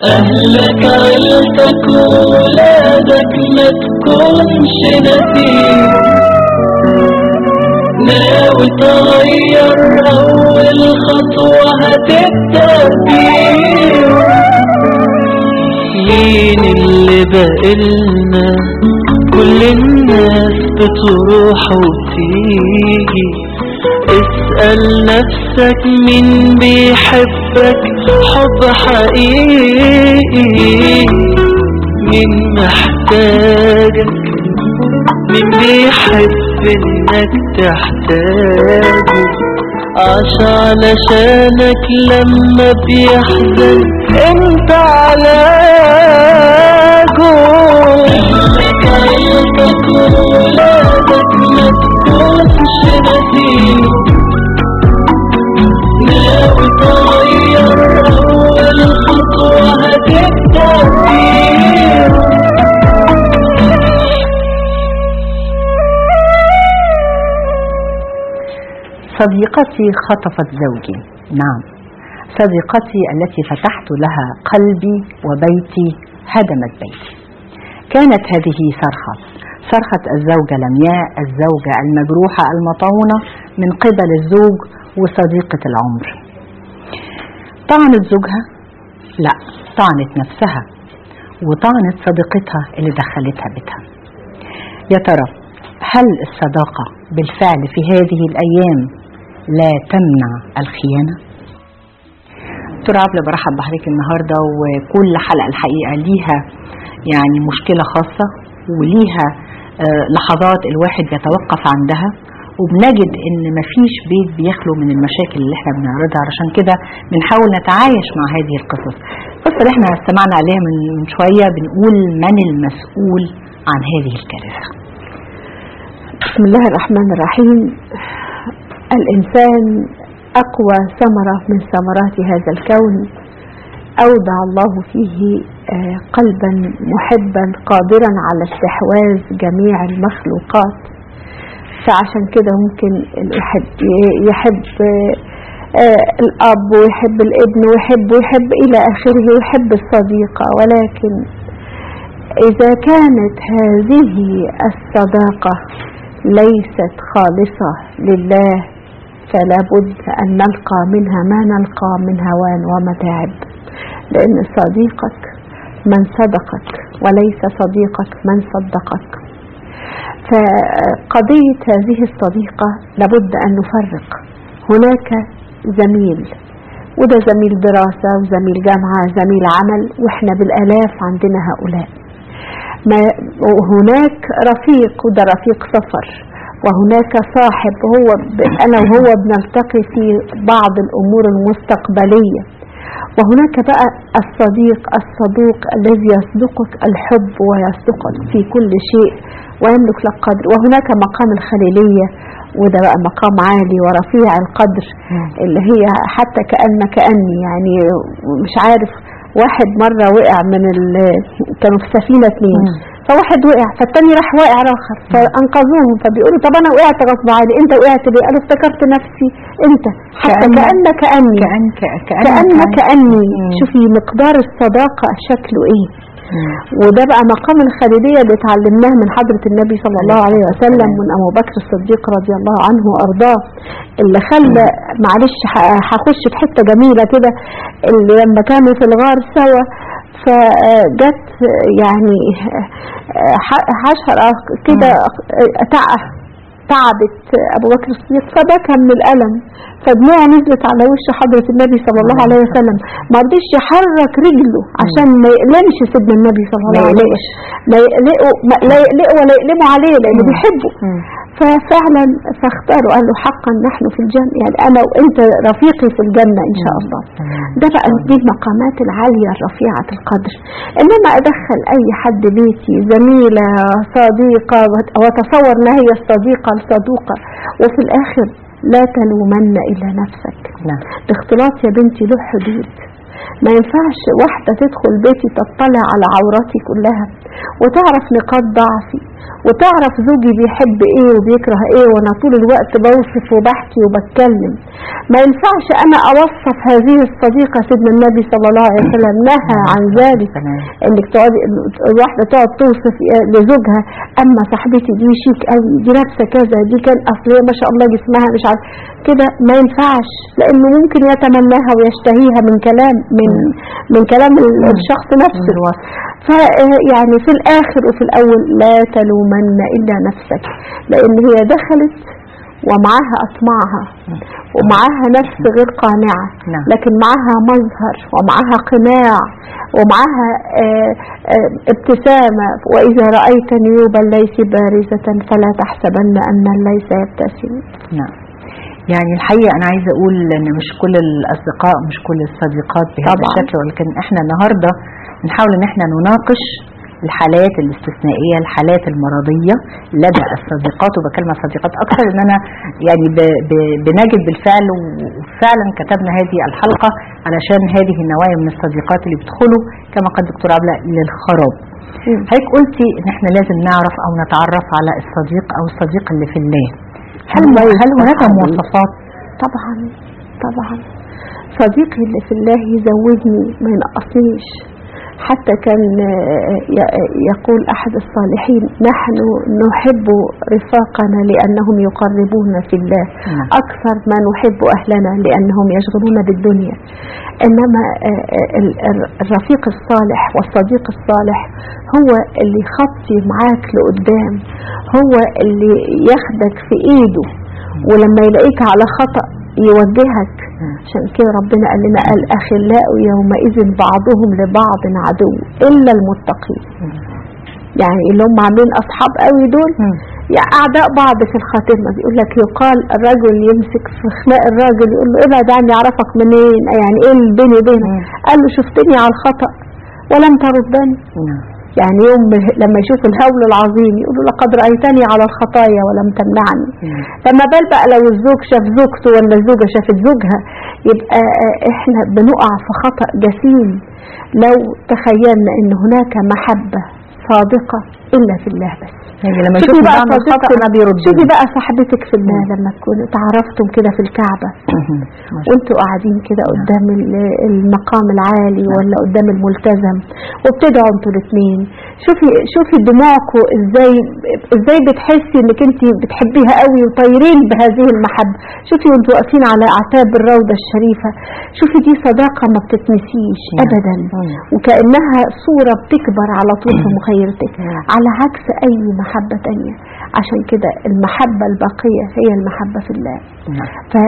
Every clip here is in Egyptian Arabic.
أهلك عيلتك وولادك ما تكونش نسيم ناوي تغير أول خطوة هتبدأ بيه مين اللي بقلنا كل الناس بتروح وتيجي اسأل نفسك مين بيحبك حب حقيقي مين محتاجك مين بيحب انك تحتاجه عاش علشانك لما بيحزن انت علاجه اهلك عيلتك وولادك ما تكونش نسيم ناوي تغير اول خطوة هتبدأ فيها صديقتي خطفت زوجي نعم صديقتي التي فتحت لها قلبي وبيتي هدمت بيتي كانت هذه صرخة صرخة الزوجة لمياء الزوجة المجروحة المطعونة من قبل الزوج وصديقة العمر طعنت زوجها لا طعنت نفسها وطعنت صديقتها اللي دخلتها بيتها يا ترى هل الصداقة بالفعل في هذه الأيام لا تمنع الخيانة؟ دكتور عبلة برحب بحضرتك النهاردة وكل حلقة الحقيقة ليها يعني مشكلة خاصة وليها آه، لحظات الواحد يتوقف عندها وبنجد ان مفيش بيت بيخلو من المشاكل اللي احنا بنعرضها علشان كده بنحاول نتعايش مع هذه القصص القصة اللي احنا استمعنا عليها من من شوية بنقول من المسؤول عن هذه الكارثة بسم الله الرحمن الرحيم الإنسان أقوى ثمرة من ثمرات هذا الكون أودع الله فيه آه، قلبا محبا قادرا على استحواذ جميع المخلوقات فعشان كده ممكن الواحد ي- يحب آه، آه، الأب ويحب الابن ويحب ويحب إلى آخره ويحب الصديقة ولكن إذا كانت هذه الصداقة ليست خالصة لله فلا بد أن نلقى منها ما نلقى من هوان ومتاعب لأن صديقك من صدقك وليس صديقك من صدقك فقضية هذه الصديقة لابد أن نفرق هناك زميل وده زميل دراسة وزميل جامعة زميل عمل وإحنا بالآلاف عندنا هؤلاء ما وهناك رفيق وده رفيق سفر وهناك صاحب هو ب- أنا وهو بنلتقي في بعض الأمور المستقبلية وهناك بقى الصديق الصدوق الذي يصدقك الحب ويصدقك في كل شيء ويملك لك قدر وهناك مقام الخليلية وده بقى مقام عالي ورفيع القدر اللي هي حتى كأن كأني يعني مش عارف واحد مرة وقع من ال... كانوا في سفينة اتنين فواحد وقع فالتاني راح واقع آخر فأنقذوهم فبيقولوا طب أنا وقعت غصب عني أنت وقعت ليه؟ قالوا افتكرت نفسي أنت حتى كأن- كأن كأني كأن كأن كأن كأني مم. شوفي مقدار الصداقة شكله إيه مم. وده بقى مقام الخليلية اللي اتعلمناه من حضرة النبي صلى الله عليه وسلم من أبو بكر الصديق رضي الله عنه وأرضاه اللي خلى معلش ه- هخش في حتة جميلة كده اللي لما كانوا في الغار سوا فجت يعني ح- حشرة كده تع- تعبت أبو بكر الصديق فبكى من الألم فدموعه نزلت على وش حضرة النبي صلى الله عليه وسلم ما رضيش يحرك رجله عشان ما يقلمش سيدنا النبي صلى الله عليه وسلم لا يقلقوا ما- لا يقلقوا ولا يقلموا عليه لأنه بيحبه ففعلا فاختاروا قال له حقا نحن في الجنة يعني أنا وأنت رفيقي في الجنة إن شاء الله ده بقى دي المقامات العالية الرفيعة القدر إنما أدخل أي حد بيتي زميلة صديقة وت- وتصور إنها هي الصديقة الصدوقة وفي الآخر لا تلومن إلا نفسك نعم. الاختلاط يا بنتي له حدود ما ينفعش واحدة تدخل بيتي تطلع على عوراتي كلها وتعرف نقاط ضعفي وتعرف زوجي بيحب ايه وبيكره ايه وانا طول الوقت بوصف وبحكي وبتكلم ما ينفعش انا اوصف هذه الصديقة سيدنا النبي صلى الله عليه وسلم نهى عن ذلك تمام انك تقعد الواحدة تقعد توصف لزوجها اما صاحبتي دي شيك قوي دي لابسه كذا دي كان اصل هي ما شاء الله جسمها مش عارف كده ما ينفعش لانه ممكن يتمناها ويشتهيها من كلام من من كلام ال- الشخص نفسه الوصف فيعني في الاخر وفي الاول لا تلومن الا نفسك لان هي دخلت ومعاها اطماعها ومعاها نفس غير قانعة نعم. لكن معاها مظهر ومعاها قناع ومعاها آه، آه، ابتسامة وإذا رأيت نيوب الليث بارزة فلا تحسبن أن الليث يبتسم نعم يعني الحقيقة أنا عايزة أقول إن مش كل الأصدقاء مش كل الصديقات بهذا طبعاً. الشكل ولكن إحنا النهاردة بنحاول إن إحنا نناقش الحالات الاستثنائية الحالات المرضية لدى الصديقات وبكلمة صديقات أكثر إن أنا يعني ب ب بنجد بالفعل وفعلا كتبنا هذه الحلقة علشان هذه النوعية من الصديقات اللي بيدخلوا كما قال دكتور عبلة للخراب هيك قلتي ان احنا لازم نعرف او نتعرف على الصديق او الصديق اللي في الله هل الله هل هناك يفتح عليك. مواصفات طبعا طبعا صديقي اللي في الله يزودني ما ينقصنيش حتى كان آه، ي- يقول أحد الصالحين نحن نحب رفاقنا لأنهم يقربونا في الله نعم. أكثر ما نحب أهلنا لأنهم يشغلون بالدنيا إنما آه، آه، ال- ال- الرفيق الصالح والصديق الصالح هو اللي يخطي معاك لقدام هو اللي ياخدك في إيده ولما يلاقيك على خطأ يوجهك عشان كده ربنا قال لنا الأخلاء يومئذ بعضهم لبعض عدو إلا المتقين يعني اللي هم عاملين أصحاب قوي دول مم. يعني أعداء بعض في الخاتمة بيقول لك يقال الرجل يمسك في خناق الراجل يقول له ابعد عني أعرفك منين يعني إيه اللي بيني وبينك مم. قال له شفتني على الخطأ ولم تردني نعم يعني يوم لما يشوف الهول العظيم يقولوا لقد رأيتني على الخطايا ولم تمنعني مم. لما بال بقى لو الزوج شاف زوجته ولا الزوجة شافت زوجها يبقى آه، احنا بنقع في خطأ جسيم لو تخيلنا ان هناك محبة صادقة الا في الله بس يعني لما شوفي يشوف بقى بعض الخطأ صديقتك ما بيرد شوفي بقى صاحبتك في الله لما تكونوا تعرفتم كده في الكعبة وانتوا قاعدين كده قدام ال- المقام العالي ولا قدام الملتزم وبتدعوا انتوا الاثنين شوفي شوفي دموعكم ازاي ازاي بتحسي انك انت بتحبيها قوي وطايرين بهذه المحبه شوفي وانتوا واقفين على اعتاب الروضه الشريفه شوفي دي صداقه ما بتتنسيش نعم. ابدا مم. وكانها صوره بتكبر على طول في مخيلتك نعم. على عكس اي محبه تانية عشان كده المحبه الباقيه هي المحبه في الله نعم.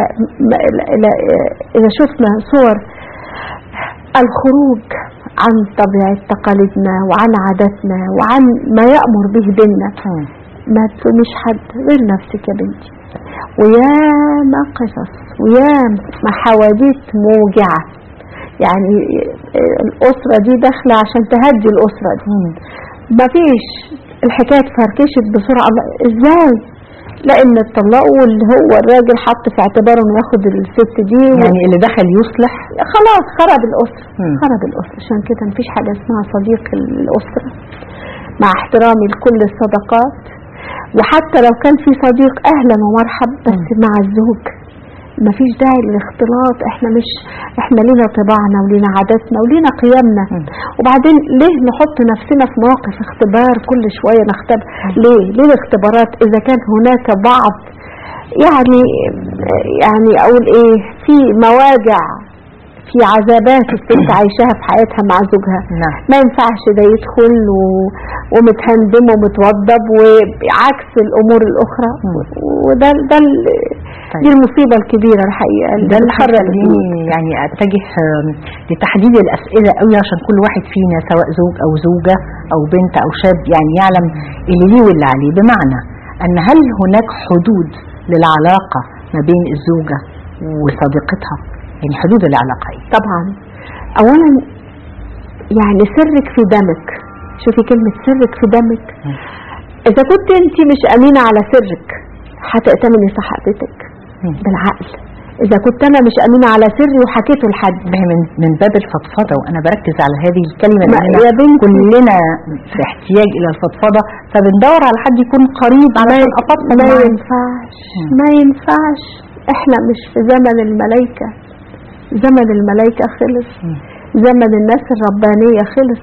فإذا شفنا صور الخروج عن طبيعة تقاليدنا وعن عاداتنا وعن ما يأمر به ديننا مم. ما تلوميش حد غير نفسك يا بنتي وياما قصص وياما حواديت موجعة يعني الأسرة دي داخلة عشان تهدي الأسرة دي مم. مفيش الحكاية اتفركشت بسرعة الله ازاي لان اتطلقوا واللي هو الراجل حط في اعتباره انه ياخد الست دي يعني اللي دخل يصلح خلاص خرب الاسره مم. خرب الاسره عشان كده مفيش حاجه اسمها صديق الاسره مع احترامي لكل الصداقات وحتى لو كان في صديق اهلا ومرحب بس مع الزوج مفيش داعي للاختلاط احنا مش احنا لينا طباعنا ولينا عاداتنا ولينا قيمنا مم. وبعدين ليه نحط نفسنا في مواقف اختبار كل شوية نختبر ليه ليه الاختبارات اذا كان هناك بعض يعني يعني اقول ايه في مواجع في عذابات الست عايشاها في حياتها مع زوجها نعم ما ينفعش ده يدخل و... ومتهندم ومتوضب وعكس الامور الاخرى مم. وده ده ال... طيب. دي المصيبه الكبيره الحقيقه ده اللي بتخرب خليني البيوت. يعني اتجه آم، لتحديد الاسئله قوي عشان كل واحد فينا سواء زوج او زوجه او بنت او شاب يعني يعلم اللي ليه واللي عليه بمعنى ان هل هناك حدود للعلاقه ما بين الزوجه وصديقتها يعني حدود العلاقه ايه؟ طبعا اولا يعني سرك في دمك شوفي كلمة سرك في دمك مم. اذا كنت انت مش امينة على سرك هتأتمني صحتك مم. بالعقل اذا كنت انا مش امينه على سري وحكيته لحد ما هي من من باب الفضفضه وانا بركز على هذه الكلمه ما- لاننا يا بنتي. كلنا في احتياج الى الفضفضه فبندور على حد يكون قريب علشان افضفض ما معاه ينفعش مم. ما ينفعش احنا مش في زمن الملائكة زمن الملائكة خلص مم. زمن الناس الربانية خلص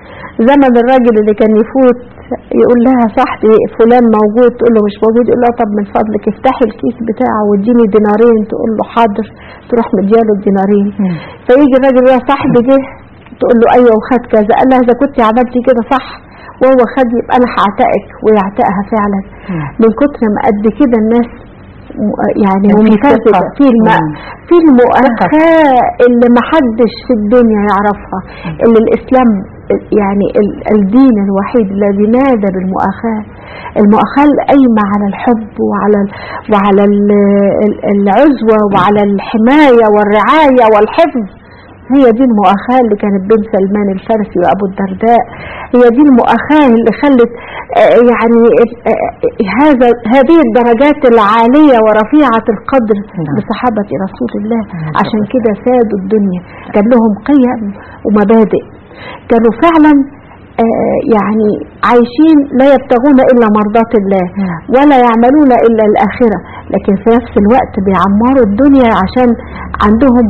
زمن الراجل اللي كان يفوت يقول لها صاحبي فلان موجود تقول له مش موجود يقول لها طب من فضلك افتحي الكيس بتاعه واديني دينارين تقول له حاضر تروح مدياله الدينارين مم. فيجي الراجل يقول لها صاحبي جه تقول له ايوه وخد كذا قال لها اذا كنت عملتي كده صح وهو خد يبقى انا هعتقك ويعتقها فعلا مم. من كتر ما قد كده الناس م- يعني في ممتازة ثقة. في الم... مم. في المؤاخاة اللي محدش في الدنيا يعرفها اللي الإسلام يعني ال- الدين الوحيد الذي نادى بالمؤاخاة المؤاخاة القايمة على الحب وعلى ال... وعلى ال... ال- العزوة وعلى الحماية والرعاية والحفظ هي دي المؤاخاة اللي كانت بين سلمان الفارسي وأبو الدرداء هي دي المؤاخاة اللي خلت آه، يعني آه، هذا هذه الدرجات العالية ورفيعة القدر نعم. لصحابة رسول الله نعم. عشان كده سادوا الدنيا كان لهم قيم ومبادئ كانوا فعلا آه، يعني عايشين لا يبتغون إلا مرضاة الله نعم. ولا يعملون إلا الآخرة لكن في نفس الوقت بيعمروا الدنيا عشان عندهم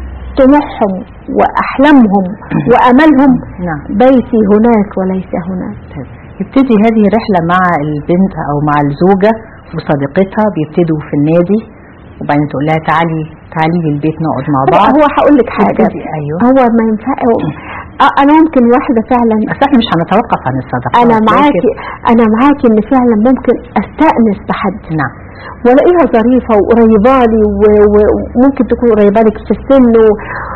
طموحهم وأحلامهم وأملهم نعم بيتي هناك وليس هناك طيب. يبتدي هذه الرحلة مع البنت أو مع الزوجة وصديقتها بيبتدوا في النادي وبعدين تقول لها تعالي تعالي لي البيت نقعد مع بعض هو هقول لك حاجة يبتدي أيوه هو ما ينفع آه، أنا ممكن واحدة فعلا بس احنا مش هنتوقف عن الصدقات أنا لكن- معاكي أنا معاكي إن فعلا ممكن أستأنس بحد نعم والاقيها ظريفه وقريبه لي و- و- وممكن تكون قريبه لك في السن و...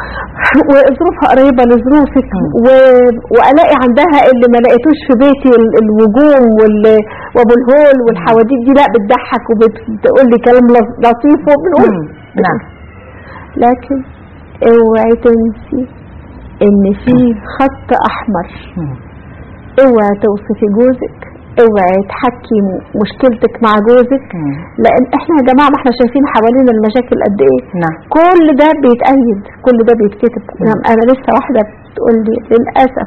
وظروفها قريبه لظروفك مم. و... والاقي عندها اللي ما لقيتوش في بيتي ال- الوجوم وال... وابو الهول والحواديت دي لا بتضحك وبتقول لي كلام لط- لطيف وبنقول مم. نعم لكن اوعي تنسي ان في خط احمر مم. اوعي توصفي جوزك اوعي تحكي م- مشكلتك مع جوزك مم. لان احنا يا جماعه ما احنا شايفين حوالينا المشاكل قد ايه نعم كل ده بيتأيد كل ده بيتكتب انا لسه واحده بتقول لي للاسف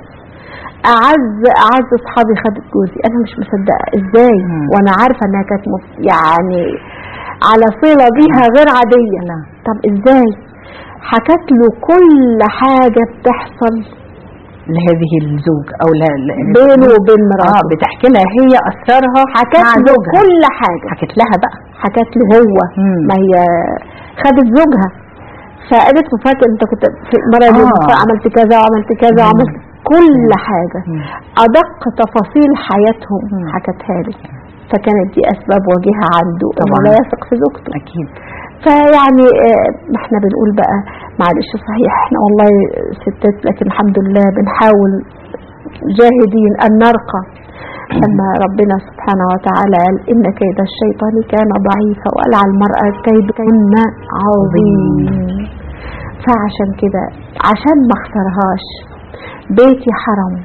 اعز اعز اصحابي خدت جوزي انا مش مصدقه ازاي مم. وانا عارفه انها كانت مف- يعني على صله بيها غير عاديه نعم طب ازاي حكت له كل حاجه بتحصل لهذه الزوج او لا لا بينه وبين اه مراته بتحكي لها هي اسرارها حكت مع له زوجها كل حاجه حكت لها بقى حكت له هو مم. ما هي خدت زوجها فقالت له فاكر انت كنت في المره دي آه. عملت كذا وعملت كذا مم. وعملت كل حاجه مم. ادق تفاصيل حياتهم مم. حكتها لي فكانت دي اسباب واجهه عنده انه طبعاً. لا يثق في زوجته اكيد فيعني آه، ما احنا بنقول بقى معلش صحيح احنا والله ستات لكن الحمد لله بنحاول جاهدين ان نرقى لما ربنا سبحانه وتعالى قال ان كيد الشيطان كان ضعيفا وقال على المرأة كيد كان عظيم فعشان كده عشان ما اختارهاش بيتي حرم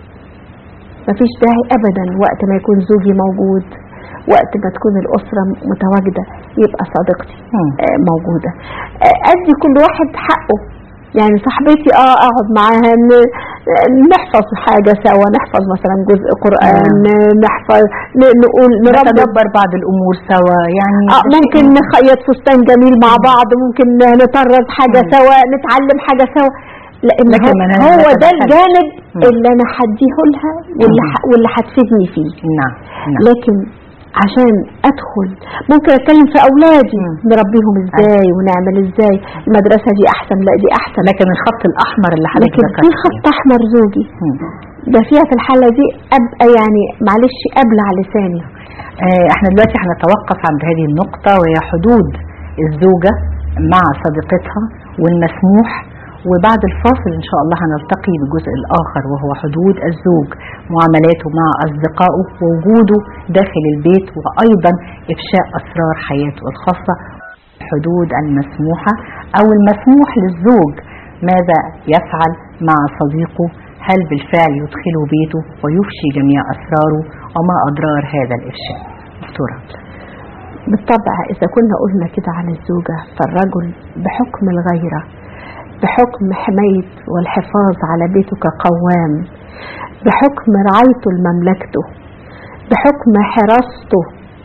مفيش داعي ابدا وقت ما يكون زوجي موجود وقت ما تكون الاسره متواجده يبقى صديقتي مم. آه، موجوده آه، ادي كل واحد حقه يعني صاحبتي اه اقعد معاها ن- نحفظ حاجه سوا نحفظ مثلا جزء قران نحفظ ن- نقول نربط نتدبر بعض الامور سوا يعني آه ممكن نخيط فستان جميل مع بعض ممكن نطرز حاجة مم. سوا نتعلم حاجة سوا لان لكن هو, ما ن- هو ده نتدخلش. الجانب مم. اللي انا هديه لها واللي مم. ح- واللي هتفيدني فيه نعم نعم لكن عشان ادخل ممكن اتكلم في اولادي مم. نربيهم ازاي ونعمل ازاي المدرسة دي احسن لا دي احسن لكن الخط الاحمر اللي حضرتك لكن في ذكرتيه. خط احمر زوجي مم. ده فيها في الحالة دي ابقى يعني معلش ابلع لساني آه، احنا دلوقتي هنتوقف عند هذه النقطة وهي حدود الزوجة مع صديقتها والمسموح وبعد الفاصل ان شاء الله هنلتقي بالجزء الاخر وهو حدود الزوج معاملاته مع اصدقائه ووجوده داخل البيت وايضا افشاء اسرار حياته الخاصة الحدود المسموحة او المسموح للزوج ماذا يفعل مع صديقه هل بالفعل يدخله بيته ويفشي جميع اسراره وما اضرار هذا الافشاء دكتورة بالطبع إذا كنا قلنا كده عن الزوجة فالرجل بحكم الغيرة بحكم حماية والحفاظ على بيته كقوام بحكم رعايته لمملكته بحكم حراسته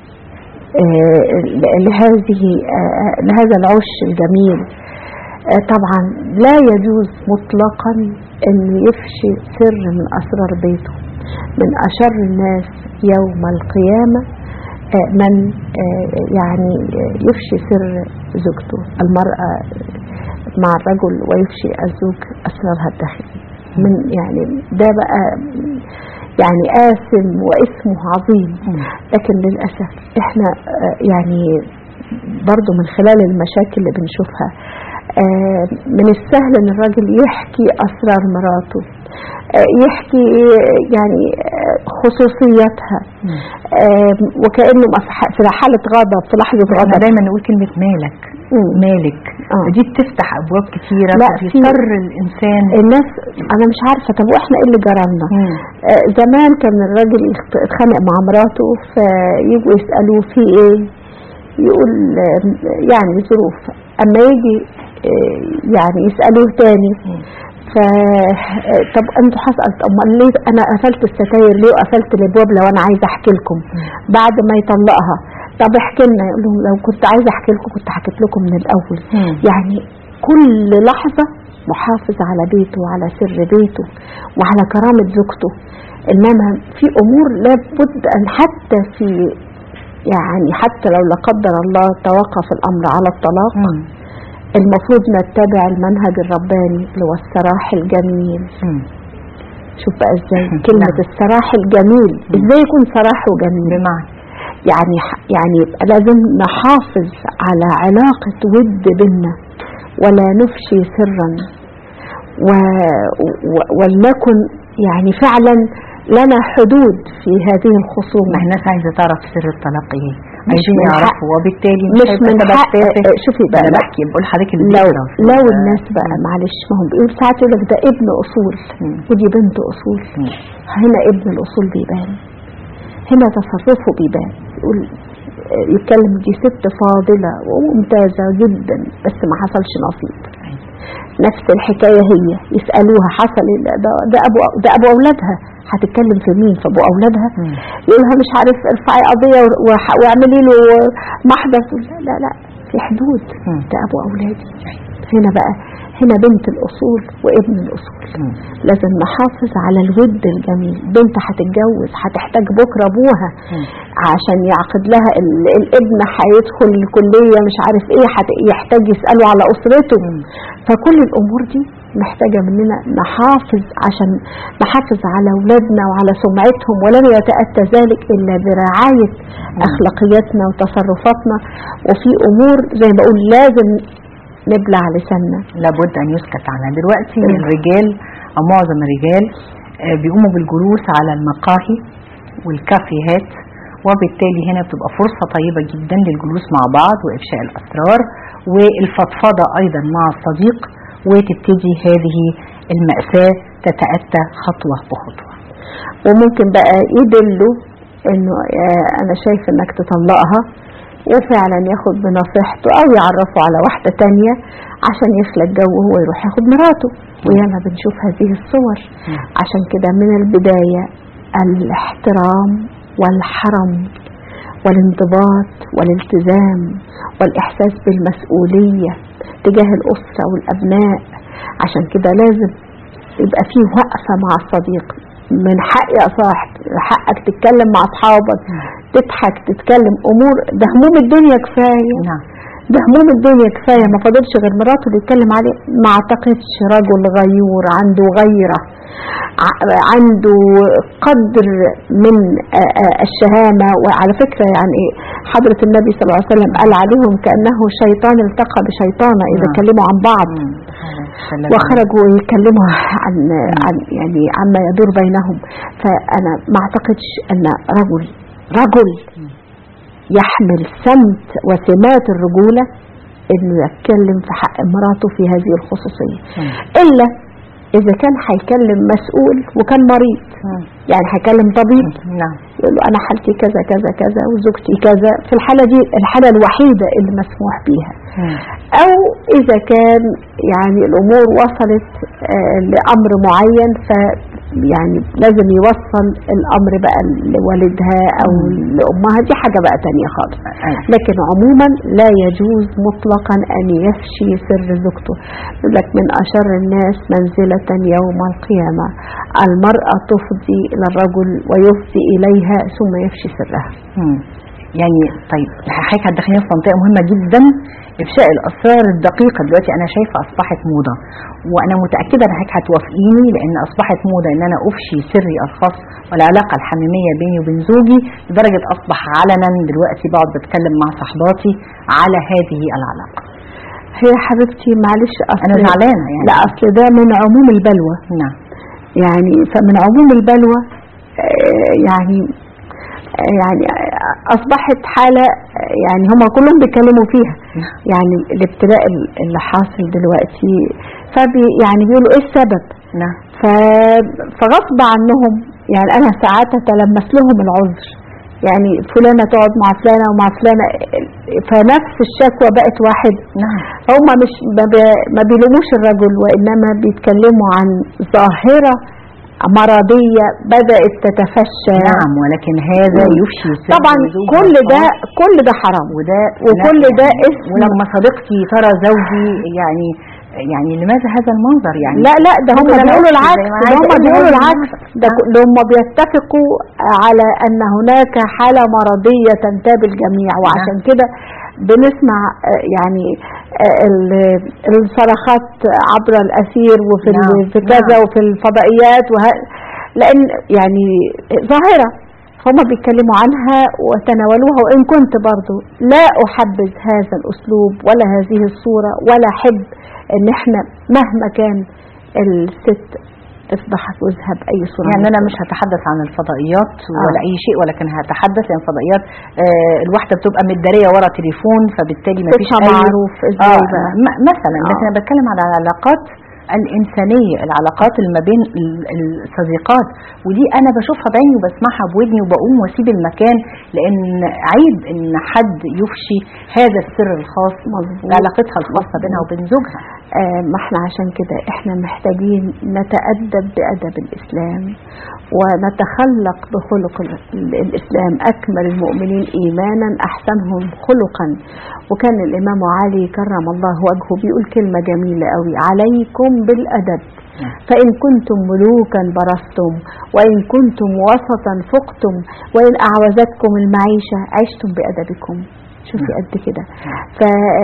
آه، لهذه آه، لهذا العش الجميل آه، طبعا لا يجوز مطلقا أن يفشي سر من أسرار بيته من أشر الناس يوم القيامة آه، من آه، يعني آه، يفشي سر زوجته المرأة مع الرجل ويفشي الزوج أسرارها الداخلية من يعني ده بقى يعني آثم واسمه عظيم لكن للأسف احنا آه، يعني برضو من خلال المشاكل اللي بنشوفها آه، من السهل ان الراجل يحكي اسرار مراته آه، يحكي آه، يعني آه، خصوصياتها آه، وكانه مف- في حاله غضب في لحظه احنا غضب دايما نقول كلمة مالك مم. مالك آه. دي بتفتح ابواب كتيرة لا، في في- سر الانسان الناس انا مش عارفه طب واحنا ايه اللي جرالنا مم. آه، زمان كان الراجل يخت- يتخانق مع مراته فيجوا يسألوه في ايه يقول آه، يعني ظروف اما يجي آه، يعني يسألوه تاني ف آه، طب انتوا حصل طب امال ليه انا قفلت الستاير ليه وقفلت الابواب لو انا عايزه احكي لكم بعد ما يطلقها طب احكي لنا يقول لهم لو كنت عايزه احكي لكم كنت حكيت لكم من الاول مم. يعني كل لحظة محافظ على بيته وعلى سر بيته وعلى كرامة زوجته إنما في أمور لابد أن حتى في يعني حتى لو لا قدر الله توقف الأمر على الطلاق مم. المفروض نتبع المنهج الرباني اللي هو السراح الجميل مم. شوف بقى ازاي نعم. كلمة السراح الجميل ازاي يكون سراحه جميل بمعنى يعني يعني يبقى لازم نحافظ على علاقة ود بينا ولا نفشي سرا و و ولنكن يعني فعلا لنا حدود في هذه ما الخصومة الناس عايزة تعرف سر الطلاق ايه مش عايزين من حق- يعرفوا وبالتالي مش هيبقى من سبب حق تافه. شوفي بقى انا لا. بحكي بقول حضرتك اللي لو بيقرا في لو ال- الناس بقى معلش ما هم بيقول ساعات يقول لك ده ابن اصول مم. ودي بنت اصول مم. هنا ابن الاصول بيبان هنا تصرفه بيبان يقول يتكلم دي ست فاضلة وممتازة جدا بس ما حصلش نصيب نفس الحكاية هي يسألوها حصل إيه؟ لا ده, ده أبو ده أبو أولادها هتتكلم في مين في أبو أولادها مم. يقولها مش عارف ارفعي قضية وح- واعملي له محضر تقول لا لا لا في حدود مم. ده أبو أولادي هنا بقى هنا بنت الأصول وابن الأصول مم. لازم نحافظ على الود الجميل بنت هتتجوز هتحتاج بكرة أبوها مم. عشان يعقد لها ال- الابن هيدخل الكلية مش عارف ايه هت- يحتاج يسأله على أسرته مم. فكل الأمور دي محتاجة مننا نحافظ عشان نحافظ على أولادنا وعلى سمعتهم ولن يتأتى ذلك إلا برعاية أخلاقياتنا وتصرفاتنا وفي أمور زي ما بقول لازم نبلع لساننا لابد ان يسكت عنها دلوقتي الرجال او معظم الرجال آه، بيقوموا بالجلوس على المقاهي والكافيهات وبالتالي هنا بتبقى فرصة طيبة جدا للجلوس مع بعض وإفشاء الأسرار والفضفضة أيضا مع الصديق وتبتدي هذه المأساة تتأتى خطوة بخطوة وممكن بقى يدلوا انه آه، انا شايف انك تطلقها وفعلا ياخد بنصيحته او يعرفه على واحدة تانية عشان يخلق جو وهو يروح ياخد مراته وياما بنشوف هذه الصور عشان كده من البداية الاحترام والحرم والانضباط والالتزام والإحساس بالمسؤولية تجاه الأسرة والأبناء عشان كده لازم يبقى فيه وقفة مع الصديق من حق يا صاحب حقك تتكلم مع أصحابك تضحك تتكلم أمور ده هموم الدنيا كفاية نعم ده هموم الدنيا كفاية ما فاضلش غير مراته اللي يتكلم عليه ما اعتقدش رجل غيور عنده غيرة ع- عنده قدر من آه، آه، الشهامة وعلى فكرة يعني حضرة النبي صلى الله عليه وسلم قال عليهم كأنه شيطان التقى بشيطانة إذا نعم. كلموا عن بعض مم. سلام. وخرجوا يتكلموا عن عن يعني عما يدور بينهم فانا ما اعتقدش ان رجل رجل يحمل سمت وسمات الرجوله انه يتكلم في حق مراته في هذه الخصوصيه مم. الا اذا كان هيكلم مسؤول وكان مريض مم. يعني هيكلم طبيب نعم يقول له انا حالتي كذا كذا كذا وزوجتي كذا في الحاله دي الحاله الوحيده اللي مسموح بيها مم. او اذا كان يعني الامور وصلت آه، لامر معين ف يعني لازم يوصل الامر بقى لوالدها او لامها دي حاجه بقى تانية خالص أيوة. لكن عموما لا يجوز مطلقا ان يفشي سر زوجته يقول لك من اشر الناس منزله يوم القيامه المراه تفضي الى الرجل ويفضي اليها ثم يفشي سرها مم. يعني طيب حضرتك هتدخلينا في منطقه مهمه جدا افشاء الاسرار الدقيقه دلوقتي انا شايفه اصبحت موضه وانا متاكده ان حضرتك هتوافقيني لان اصبحت موضه ان انا افشي سري الخاص والعلاقه الحميميه بيني وبين زوجي لدرجه اصبح علنا دلوقتي بقعد بتكلم مع صحباتي على هذه العلاقه هي حبيبتي معلش اصل انا زعلانه يعني لا اصل ده من عموم البلوى نعم يعني فمن عموم البلوى آه، يعني آه، يعني اصبحت حاله آه، يعني هم كلهم بيتكلموا فيها يعني الابتلاء ال- اللي حاصل دلوقتي فبي يعني بيقولوا ايه السبب نعم ف- فغصب عنهم يعني انا ساعات اتلمس لهم العذر يعني فلانة تقعد مع فلانة ومع فلانة فنفس الشكوى بقت واحد نعم هم مش ما, بي- ما بيلوموش الرجل وإنما بيتكلموا عن ظاهرة مرضية بدأت تتفشى نعم ولكن هذا يفشي سر طبعا زوجي كل ده الخاص. كل ده حرام وده وكل لا ده يعني اسم- ولما صديقتي ترى زوجي يعني يعني لماذا هذا المنظر يعني لا لا ده هم ممكن أنا بيقولوا أمشي العكس زي ما ده عايزة هم أقول بيقولوا هذا العكس المنظر. ده آه. ك- ده هم بيتفقوا على ان هناك حالة مرضية تنتاب الجميع وعشان كده بنسمع آه، يعني آه، ال- الصرخات عبر الاثير وفي ال- نعم، في كذا نعم. وفي الفضائيات وه... لان يعني ظاهرة هم بيتكلموا عنها وتناولوها وإن كنت برضو لا أحبذ هذا الأسلوب ولا هذه الصورة ولا أحب إن إحنا مهما كان الست تفضح جوزها بأي صورة يعني من انا الصور. مش هتحدث عن الفضائيات آه. ولا اي شيء ولكن هتحدث عن الفضائيات آه الواحده بتبقى متداريه ورا تليفون فبالتالي ما فيش صوتها اي معروف ازاي آه بقى م- مثلا بس آه. انا بتكلم على العلاقات الإنسانية العلاقات اللي ما بين ال- الصديقات ودي أنا بشوفها بعيني وبسمعها بودني وبقوم وأسيب المكان لأن عيب إن حد يفشي هذا السر الخاص مظبوط. بعلاقتها الخاصة بينها وبين زوجها آه، ما احنا عشان كده احنا محتاجين نتأدب بأدب الإسلام ونتخلق بخلق ال- ال- الإسلام أكمل المؤمنين إيمانا أحسنهم خلقا وكان الإمام علي كرم الله وجهه بيقول كلمة جميلة قوي عليكم بالأدب فإن كنتم ملوكا برستم وإن كنتم وسطا فقتم وإن أعوزتكم المعيشة عشتم بأدبكم شوفي قد كده ف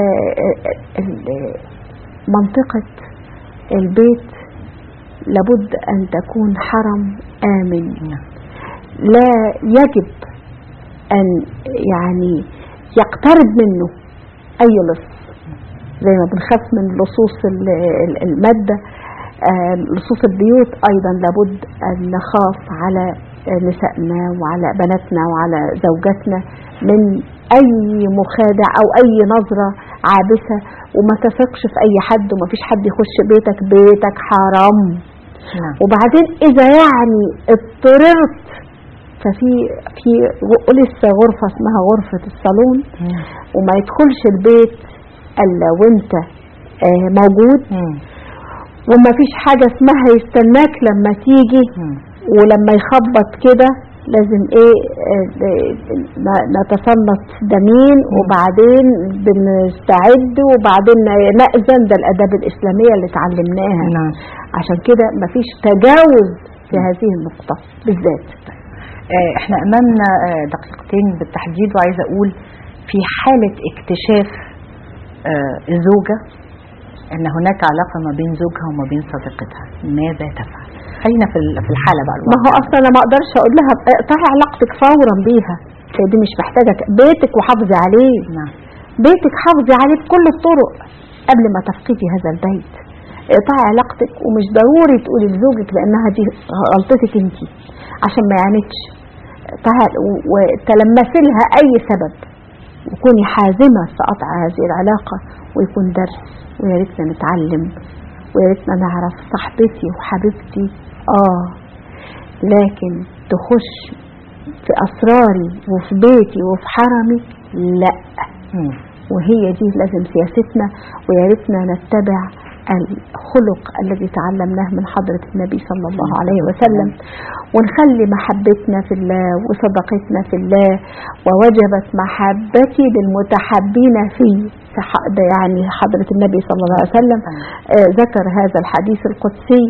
منطقة البيت لابد أن تكون حرم آمن لا يجب أن يعني يقترب منه أي لص زي ما بنخاف من لصوص ال- ال- المادة آه، لصوص البيوت أيضا لابد أن نخاف على آه، نسائنا وعلى بناتنا وعلى زوجاتنا من أي مخادع أو أي نظرة عابسة وما تثقش في أي حد وما فيش حد يخش بيتك بيتك حرام نعم وبعدين إذا يعني اضطررت ففي في غ- لسه غرفة اسمها غرفة الصالون وما يدخلش البيت الا وانت آه، موجود مم. وما فيش حاجة اسمها يستناك لما تيجي مم. ولما يخبط كده لازم ايه آه، آه، ن- نتسلط دمين وبعدين بنستعد وبعدين نأذن ده الآداب الإسلامية اللي اتعلمناها نعم عشان كده مفيش تجاوز في هذه النقطة بالذات آه، احنا امامنا آه، دقيقتين بالتحديد وعايزه اقول في حاله اكتشاف آه، الزوجه ان هناك علاقه ما بين زوجها وما بين صديقتها ماذا تفعل خلينا في ال- في الحاله بقى ما هو الواقعية. اصلا انا ما اقدرش اقول لها اقطعي علاقتك فورا بيها هي دي مش محتاجه ك- بيتك وحافظي عليه نعم بيتك حافظي عليه بكل الطرق قبل ما تفقدي هذا البيت اقطعي علاقتك ومش ضروري تقولي لزوجك لانها دي غلطتك انت عشان ما يعاندش اقطعي و- وتلمسي لها اي سبب وكوني حازمه في قطع هذه العلاقه ويكون درس ويا ريتنا نتعلم ويا ريتنا نعرف صاحبتي وحبيبتي اه لكن تخش في أسراري وفي بيتي وفي حرمي لا مم. وهي دي لازم سياستنا ويا ريتنا نتبع الخلق الذي تعلمناه من حضرة النبي صلى الله عليه وسلم ونخلي محبتنا في الله وصداقتنا في الله ووجبت محبتي للمتحبين فيه فح- ده يعني حضرة النبي صلى الله عليه وسلم آه، ذكر هذا الحديث القدسي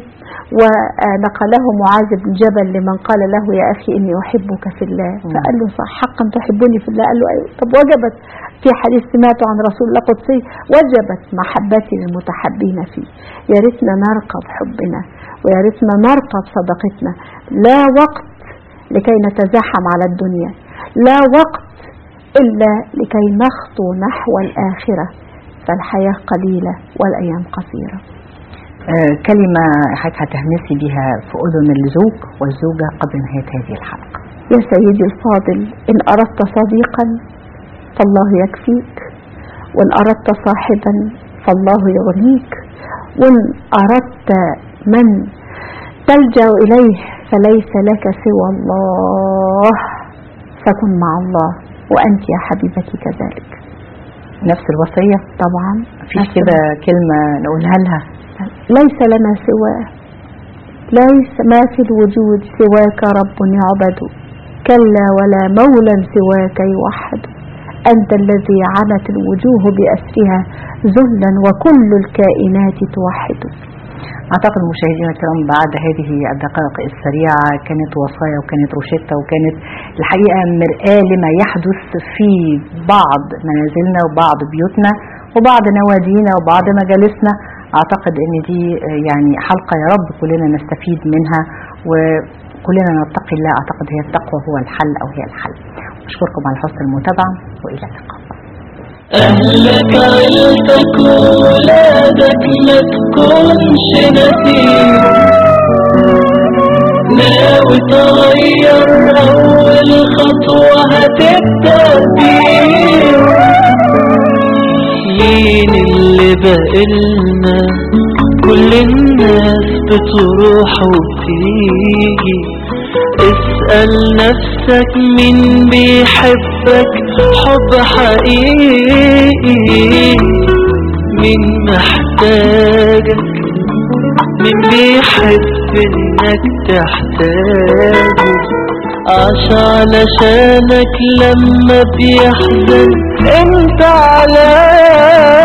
ونقله معاذ بن جبل لمن قال له يا أخي إني أحبك في الله مم. فقال له صح حقا تحبني في الله قال له أيوة طب وجبت في حديث سمعته عن رسول الله قدسي وجبت محبتي للمتحبين فيه يا ريتنا نرقب حبنا ويا ريتنا نرقب صداقتنا لا وقت لكي نتزاحم على الدنيا لا وقت إلا لكي نخطو نحو الآخرة فالحياة قليلة والأيام قصيرة آه كلمة حضرتك هتهمسي بها في أذن الزوج والزوجة قبل نهاية هذه الحلقة يا سيدي الفاضل إن أردت صديقا فالله يكفيك وإن أردت صاحبا فالله يغنيك وإن أردت من تلجأ إليه فليس لك سوى الله فكن مع الله وأنت يا حبيبتي كذلك نفس الوصية طبعا مفيش كده كلمة نقولها لها ليس لنا سواه ليس ما في الوجود سواك رب يعبد كلا ولا مولى سواك يوحد أنت الذي عنت الوجوه بأسرها ذلا وكل الكائنات توحد أعتقد مشاهدينا الكرام بعد هذه الدقائق السريعة كانت وصايا وكانت روشتة وكانت الحقيقة مرآة لما يحدث في بعض منازلنا وبعض بيوتنا وبعض نوادينا وبعض مجالسنا أعتقد أن دي آه، يعني حلقة يا رب كلنا نستفيد منها وكلنا نتقي الله أعتقد هي التقوى هو الحل أو هي الحل أشكركم على حسن المتابعة وإلى اللقاء أهلك عيلتك وولادك ما تكونش نسيم ناوي تغير أول خطوة هتبدأ بيه مين اللي بقلنا كل الناس بتروح وبتيجي اسأل نفسك مين بيحبك حب حقيقي مين محتاجك مين بيحب انك تحتاجه عاش علشانك لما بيحزن انت على